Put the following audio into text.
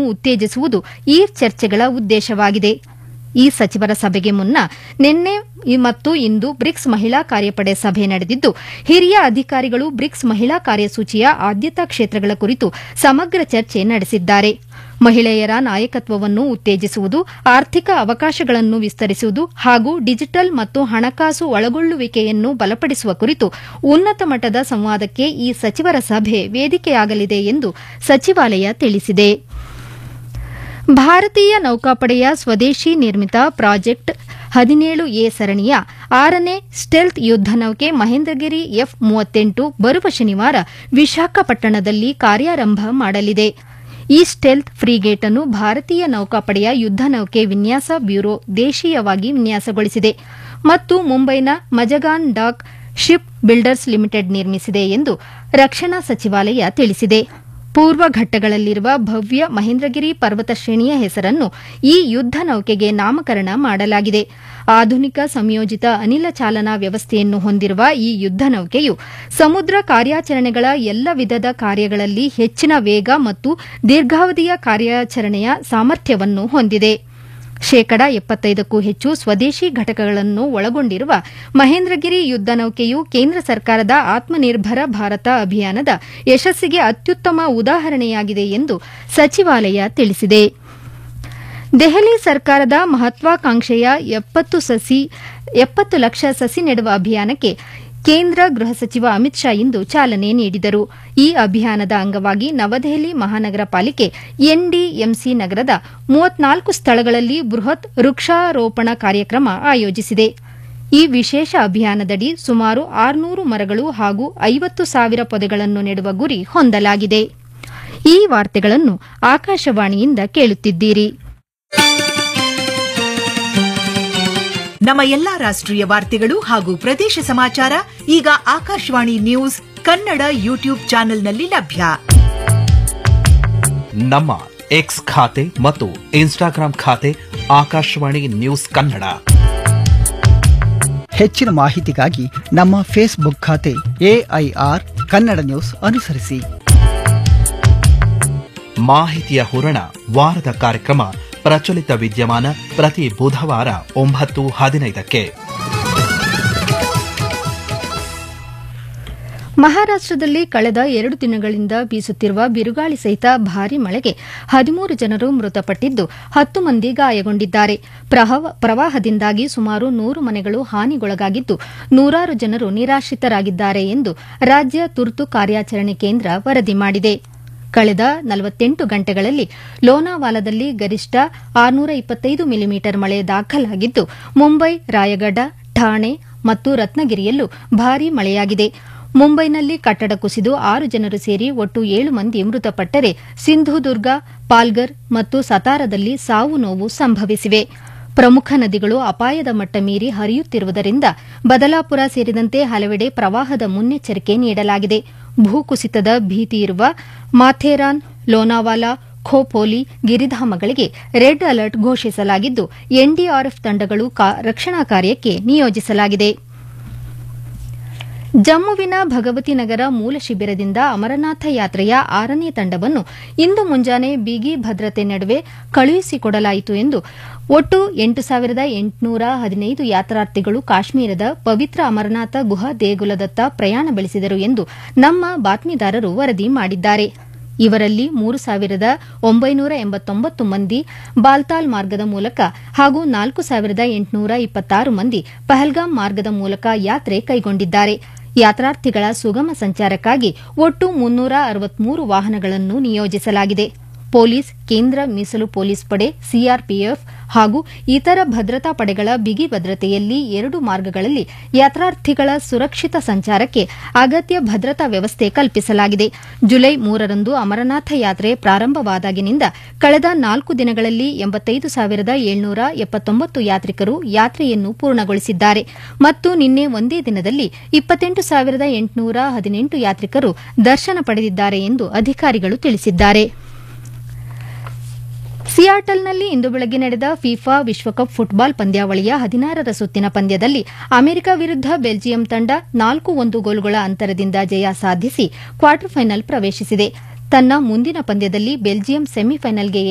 ಉತ್ತೇಜಿಸುವುದು ಈ ಚರ್ಚೆಗಳ ಉದ್ದೇಶವಾಗಿದೆ ಈ ಸಚಿವರ ಸಭೆಗೆ ಮುನ್ನ ನಿನ್ನೆ ಮತ್ತು ಇಂದು ಬ್ರಿಕ್ಸ್ ಮಹಿಳಾ ಕಾರ್ಯಪಡೆ ಸಭೆ ನಡೆದಿದ್ದು ಹಿರಿಯ ಅಧಿಕಾರಿಗಳು ಬ್ರಿಕ್ಸ್ ಮಹಿಳಾ ಕಾರ್ಯಸೂಚಿಯ ಆದ್ಯತಾ ಕ್ಷೇತ್ರಗಳ ಕುರಿತು ಸಮಗ್ರ ಚರ್ಚೆ ನಡೆಸಿದ್ದಾರೆ ಮಹಿಳೆಯರ ನಾಯಕತ್ವವನ್ನು ಉತ್ತೇಜಿಸುವುದು ಆರ್ಥಿಕ ಅವಕಾಶಗಳನ್ನು ವಿಸ್ತರಿಸುವುದು ಹಾಗೂ ಡಿಜಿಟಲ್ ಮತ್ತು ಹಣಕಾಸು ಒಳಗೊಳ್ಳುವಿಕೆಯನ್ನು ಬಲಪಡಿಸುವ ಕುರಿತು ಉನ್ನತ ಮಟ್ಟದ ಸಂವಾದಕ್ಕೆ ಈ ಸಚಿವರ ಸಭೆ ವೇದಿಕೆಯಾಗಲಿದೆ ಎಂದು ಸಚಿವಾಲಯ ತಿಳಿಸಿದೆ ಭಾರತೀಯ ನೌಕಾಪಡೆಯ ಸ್ವದೇಶಿ ನಿರ್ಮಿತ ಪ್ರಾಜೆಕ್ಟ್ ಹದಿನೇಳು ಎ ಸರಣಿಯ ಆರನೇ ಸ್ಟೆಲ್ತ್ ಯುದ್ದ ನೌಕೆ ಮಹೇಂದ್ರಗಿರಿ ಎಫ್ ಮೂವತ್ತೆಂಟು ಬರುವ ಶನಿವಾರ ವಿಶಾಖಪಟ್ಟಣದಲ್ಲಿ ಕಾರ್ಯಾರಂಭ ಮಾಡಲಿದೆ ಈ ಸ್ಟೆಲ್ತ್ ಫ್ರಿಗೇಟ್ ಅನ್ನು ಭಾರತೀಯ ನೌಕಾಪಡೆಯ ಯುದ್ದ ನೌಕೆ ವಿನ್ಯಾಸ ಬ್ಯೂರೋ ದೇಶೀಯವಾಗಿ ವಿನ್ಯಾಸಗೊಳಿಸಿದೆ ಮತ್ತು ಮುಂಬೈನ Mazagon Dock Ship Builders Limited ನಿರ್ಮಿಸಿದೆ ಎಂದು ರಕ್ಷಣಾ ಸಚಿವಾಲಯ ತಿಳಿಸಿದೆ ಪೂರ್ವ ಘಟ್ಟಗಳಲ್ಲಿರುವ ಭವ್ಯ ಮಹೇಂದ್ರಗಿರಿ ಪರ್ವತ ಶ್ರೇಣಿಯ ಹೆಸರನ್ನು ಈ ಯುದ್ದ ನೌಕೆಗೆ ನಾಮಕರಣ ಮಾಡಲಾಗಿದೆ ಆಧುನಿಕ ಸಂಯೋಜಿತ ಅನಿಲ ಚಾಲನಾ ವ್ಯವಸ್ಥೆಯನ್ನು ಹೊಂದಿರುವ ಈ ಯುದ್ದ ನೌಕೆಯು ಸಮುದ್ರ ಕಾರ್ಯಾಚರಣೆಗಳ ಎಲ್ಲ ವಿಧದ ಕಾರ್ಯಗಳಲ್ಲಿ ಹೆಚ್ಚಿನ ವೇಗ ಮತ್ತು ದೀರ್ಘಾವಧಿಯ ಕಾರ್ಯಾಚರಣೆಯ ಸಾಮರ್ಥ್ಯವನ್ನು ಹೊಂದಿದೆ ಶೇಕಡಾ ಎಪ್ಪತ್ತೈದಕ್ಕೂ ಹೆಚ್ಚು ಸ್ವದೇಶಿ ಘಟಕಗಳನ್ನು ಒಳಗೊಂಡಿರುವ ಮಹೇಂದ್ರಗಿರಿ ಯುದ್ದ ನೌಕೆಯು ಕೇಂದ್ರ ಸರ್ಕಾರದ ಆತ್ಮನಿರ್ಭರ ಭಾರತ ಅಭಿಯಾನದ ಯಶಸ್ಸಿಗೆ ಅತ್ಯುತ್ತಮ ಉದಾಹರಣೆಯಾಗಿದೆ ಎಂದು ಸಚಿವಾಲಯ ತಿಳಿಸಿದೆ ದೆಹಲಿ ಸರ್ಕಾರದ ಮಹತ್ವಾಕಾಂಕ್ಷೆಯ ಎಪ್ಪತ್ತು ಸಸಿ ಎಪ್ಪತ್ತು ಲಕ್ಷ ಸಸಿ ನೆಡುವ ಅಭಿಯಾನಕ್ಕೆ ಕೇಂದ್ರ ಗೃಹ ಸಚಿವ ಅಮಿತ್ ಶಾ ಇಂದು ಚಾಲನೆ ನೀಡಿದರು ಈ ಅಭಿಯಾನದ ಅಂಗವಾಗಿ ನವದೆಹಲಿ ಮಹಾನಗರ ಪಾಲಿಕೆ ಎನ್ಡಿಎಂಸಿ ನಗರದ ಮೂವತ್ನಾಲ್ಕು ಸ್ಥಳಗಳಲ್ಲಿ ಬೃಹತ್ ವೃಕ್ಷಾರೋಪಣ ಕಾರ್ಯಕ್ರಮ ಆಯೋಜಿಸಿದೆ ಈ ವಿಶೇಷ ಅಭಿಯಾನದಡಿ ಸುಮಾರು ಆರುನೂರು ಮರಗಳು ಹಾಗೂ ಐವತ್ತು ಸಾವಿರ ಪೊದೆಗಳನ್ನು ನೆಡುವ ಗುರಿ ಹೊಂದಲಾಗಿದೆ ಈ ವಾರ್ತೆಗಳನ್ನು ಆಕಾಶವಾಣಿಯಿಂದ ಕೇಳುತ್ತಿದ್ದೀರಿ ನಮ್ಮ ಎಲ್ಲಾ ರಾಷ್ಟ್ರೀಯ ವಾರ್ತೆಗಳು ಹಾಗೂ ಪ್ರದೇಶ ಸಮಾಚಾರ ಈಗ ಆಕಾಶವಾಣಿ ನ್ಯೂಸ್ ಕನ್ನಡ ಯೂಟ್ಯೂಬ್ ಚಾನೆಲ್ನಲ್ಲಿ ಲಭ್ಯ ನಮ್ಮ ಎಕ್ಸ್ ಖಾತೆ ಮತ್ತು ಇನ್ಸ್ಟಾಗ್ರಾಂ ಖಾತೆ ಆಕಾಶವಾಣಿ ನ್ಯೂಸ್ ಕನ್ನಡ ಹೆಚ್ಚಿನ ಮಾಹಿತಿಗಾಗಿ ನಮ್ಮ ಫೇಸ್ಬುಕ್ ಖಾತೆ ಎಐಆರ್ ಕನ್ನಡ ನ್ಯೂಸ್ ಅನುಸರಿಸಿ ಮಾಹಿತಿಯ ಹೂರಣ ವಾರದ ಕಾರ್ಯಕ್ರಮ ಪ್ರಚಲಿತ ವಿದ್ಯಮಾನ ಪ್ರತಿ ಬುಧವಾರ ಒಂಬತ್ತು ಹದಿನೈದಕ್ಕೆ ಮಹಾರಾಷ್ಟದಲ್ಲಿ ಕಳೆದ ಎರಡು ದಿನಗಳಿಂದ ಬೀಸುತ್ತಿರುವ ಬಿರುಗಾಳಿ ಸಹಿತ ಭಾರೀ ಮಳೆಗೆ ಹದಿಮೂರು ಜನರು ಮೃತಪಟ್ಟಿದ್ದು ಹತ್ತು ಮಂದಿ ಗಾಯಗೊಂಡಿದ್ದಾರೆ ಪ್ರವಾಹದಿಂದಾಗಿ ಸುಮಾರು ನೂರು ಮನೆಗಳು ಹಾನಿಗೊಳಗಾಗಿದ್ದು ನೂರಾರು ಜನರು ನಿರಾಶ್ರಿತರಾಗಿದ್ದಾರೆ ಎಂದು ರಾಜ್ಯ ತುರ್ತು ಕಾರ್ಯಾಚರಣೆ ಕೇಂದ್ರ ವರದಿ ಮಾಡಿದೆ ಕಳೆದ ನಲವತ್ತೆಂಟು ಗಂಟೆಗಳಲ್ಲಿ ಲೋನಾವಾಲಾದಲ್ಲಿ ಗರಿಷ್ಠ ಆರುನೂರ ಇಪ್ಪತ್ತೈದು ಮಿಲಿಮೀಟರ್ ಮಳೆ ದಾಖಲಾಗಿದ್ದು ಮುಂಬೈ ರಾಯಗಢ ಠಾಣೆ ಮತ್ತು ರತ್ನಗಿರಿಯಲ್ಲೂ ಭಾರೀ ಮಳೆಯಾಗಿದೆ ಮುಂಬೈನಲ್ಲಿ ಕಟ್ಟಡ ಕುಸಿದು ಆರು ಜನರು ಸೇರಿ ಒಟ್ಟು ಏಳು ಮಂದಿ ಮೃತಪಟ್ಟರೆ ಸಿಂಧುದುರ್ಗ ಪಾಲ್ಗರ್ ಮತ್ತು ಸತಾರದಲ್ಲಿ ಸಾವು ನೋವು ಸಂಭವಿಸಿವೆ ಪ್ರಮುಖ ನದಿಗಳು ಅಪಾಯದ ಮಟ್ಟ ಮೀರಿ ಹರಿಯುತ್ತಿರುವುದರಿಂದ ಬದಲಾಪುರ ಸೇರಿದಂತೆ ಹಲವೆಡೆ ಪ್ರವಾಹದ ಮುನ್ನೆಚ್ಚರಿಕೆ ನೀಡಲಾಗಿದೆ ಭೂಕುಸಿತದ ಭೀತಿಯಿರುವ ಮಾಥೇರಾನ್ ಲೋನಾವಾಲಾ ಖೋಪೋಲಿ ಗಿರಿಧಾಮಗಳಿಗೆ ರೆಡ್ ಅಲರ್ಟ್ ಘೋಷಿಸಲಾಗಿದ್ದು ಎನ್ಡಿಆರ್ಎಫ್ ತಂಡಗಳು ರಕ್ಷಣಾ ಕಾರ್ಯಕ್ಕೆ ನಿಯೋಜಿಸಲಾಗಿದೆ ಜಮ್ಮುವಿನ ಭಗವತಿ ನಗರ ಮೂಲ ಶಿಬಿರದಿಂದ ಅಮರನಾಥ ಯಾತ್ರೆಯ ಆರನೇ ತಂಡವನ್ನು ಇಂದು ಮುಂಜಾನೆ ಬಿಗಿ ಭದ್ರತೆ ನಡುವೆ ಕಳುಹಿಸಿಕೊಡಲಾಯಿತು ಎಂದು ಒಟ್ಟು ಎಂಟು ಸಾವಿರದ ಎಂಟುನೂರ ಹದಿನೈದು ಯಾತ್ರಾರ್ಥಿಗಳು ಕಾಶ್ಮೀರದ ಪವಿತ್ರ ಅಮರನಾಥ ಗುಹಾ ದೇಗುಲದತ್ತ ಪ್ರಯಾಣ ಬೆಳೆಸಿದರು ಎಂದು ನಮ್ಮ ಬಾತ್ಮೀದಾರರು ವರದಿ ಮಾಡಿದ್ದಾರೆ ಇವರಲ್ಲಿ ಮೂರು ಸಾವಿರದ ಒಂಬೈನೂರ ಎಂಬತ್ತೊಂಬತ್ತು ಮಂದಿ ಬಾಲ್ತಾಲ್ ಮಾರ್ಗದ ಮೂಲಕ ಹಾಗೂ ನಾಲ್ಕು ಸಾವಿರದ ಎಂಟುನೂರ ಇಪ್ಪತ್ತಾರು ಮಂದಿ ಪಹಲ್ಗಾಮ್ ಮಾರ್ಗದ ಮೂಲಕ ಯಾತ್ರೆ ಕೈಗೊಂಡಿದ್ದಾರೆ ಯಾತ್ರಾರ್ಥಿಗಳ ಸುಗಮ ಸಂಚಾರಕ್ಕಾಗಿ ಒಟ್ಟು ಮುನ್ನೂರ ಅರವತ್ಮೂರು ವಾಹನಗಳನ್ನು ನಿಯೋಜಿಸಲಾಗಿದೆ ಪೊಲೀಸ್ ಕೇಂದ್ರ ಮೀಸಲು ಪೊಲೀಸ್ ಪಡೆ ಸಿಆರ್ಪಿಎಫ್ ಹಾಗೂ ಇತರ ಭದ್ರತಾ ಪಡೆಗಳ ಬಿಗಿ ಭದ್ರತೆಯಲ್ಲಿ ಎರಡು ಮಾರ್ಗಗಳಲ್ಲಿ ಯಾತ್ರಾರ್ಥಿಗಳ ಸುರಕ್ಷಿತ ಸಂಚಾರಕ್ಕೆ ಅಗತ್ಯ ಭದ್ರತಾ ವ್ಯವಸ್ಥೆ ಕಲ್ಪಿಸಲಾಗಿದೆ ಜುಲೈ ಮೂರರಂದು ಅಮರನಾಥ ಯಾತ್ರೆ ಪ್ರಾರಂಭವಾದಾಗಿನಿಂದ ಕಳೆದ ನಾಲ್ಕು ದಿನಗಳಲ್ಲಿ ಎಂಬತ್ತೈದು ಸಾವಿರದ ಏಳ್ನೂರ ಎಪ್ಪತ್ತೊಂಬತ್ತು ಯಾತ್ರಿಕರು ಯಾತ್ರೆಯನ್ನು ಪೂರ್ಣಗೊಳಿಸಿದ್ದಾರೆ ಮತ್ತು ನಿನ್ನೆ ಒಂದೇ ದಿನದಲ್ಲಿ ಇಪ್ಪತ್ತೆಂಟು ಸಾವಿರದ ಎಂಟುನೂರ ಹದಿನೆಂಟು ಯಾತ್ರಿಕರು ದರ್ಶನ ಪಡೆದಿದ್ದಾರೆ ಎಂದು ಅಧಿಕಾರಿಗಳು ತಿಳಿಸಿದ್ದಾರೆ ಸಿಯಾಟಲ್ನಲ್ಲಿ ಇಂದು ಬೆಳಗ್ಗೆ ನಡೆದ ಫಿಫಾ ವಿಶ್ವಕಪ್ ಫುಟ್ಬಾಲ್ ಪಂದ್ಯಾವಳಿಯ ಹದಿನಾರರ ಸುತ್ತಿನ ಪಂದ್ಯದಲ್ಲಿ ಅಮೆರಿಕ ವಿರುದ್ಧ ಬೆಲ್ಜಿಯಂ ತಂಡ ನಾಲ್ಕು ಒಂದು ಗೋಲುಗಳ ಅಂತರದಿಂದ ಜಯ ಸಾಧಿಸಿ ಕ್ವಾರ್ಟರ್ ಫೈನಲ್ ಪ್ರವೇಶಿಸಿದೆ ತನ್ನ ಮುಂದಿನ ಪಂದ್ಯದಲ್ಲಿ ಬೆಲ್ಜಿಯಂ ಸೆಮಿಫೈನಲ್ಗೆ